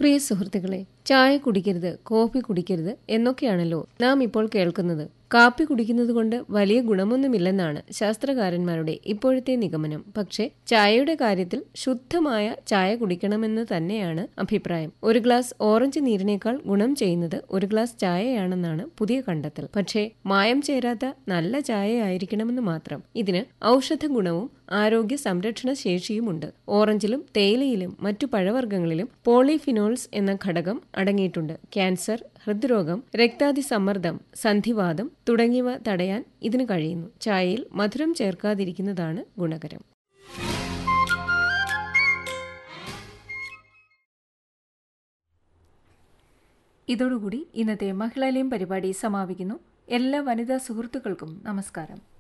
പ്രിയ സുഹൃത്തുക്കളെ ചായ കുടിക്കരുത് കോഫി കുടിക്കരുത് എന്നൊക്കെയാണല്ലോ നാം ഇപ്പോൾ കേൾക്കുന്നത് കാപ്പി കുടിക്കുന്നത് കൊണ്ട് വലിയ ഗുണമൊന്നുമില്ലെന്നാണ് ശാസ്ത്രകാരന്മാരുടെ ഇപ്പോഴത്തെ നിഗമനം പക്ഷേ ചായയുടെ കാര്യത്തിൽ ശുദ്ധമായ ചായ കുടിക്കണമെന്ന് തന്നെയാണ് അഭിപ്രായം ഒരു ഗ്ലാസ് ഓറഞ്ച് നീരിനേക്കാൾ ഗുണം ചെയ്യുന്നത് ഒരു ഗ്ലാസ് ചായയാണെന്നാണ് പുതിയ കണ്ടെത്തൽ പക്ഷേ മായം ചേരാത്ത നല്ല ചായ ആയിരിക്കണമെന്ന് മാത്രം ഇതിന് ഔഷധ ഗുണവും ആരോഗ്യ സംരക്ഷണ ശേഷിയുമുണ്ട് ഓറഞ്ചിലും തേയിലയിലും മറ്റു പഴവർഗ്ഗങ്ങളിലും പോളിഫിനോൾസ് എന്ന ഘടകം അടങ്ങിയിട്ടുണ്ട് ക്യാൻസർ ഹൃദ്രോഗം രക്താതിസമ്മർദ്ദം സന്ധിവാദം തുടങ്ങിയവ തടയാൻ ഇതിന് കഴിയുന്നു ചായയിൽ മധുരം ചേർക്കാതിരിക്കുന്നതാണ് ഗുണകരം ഇതോടുകൂടി ഇന്നത്തെ മഹിളാലയം പരിപാടി സമാപിക്കുന്നു എല്ലാ വനിതാ സുഹൃത്തുക്കൾക്കും നമസ്കാരം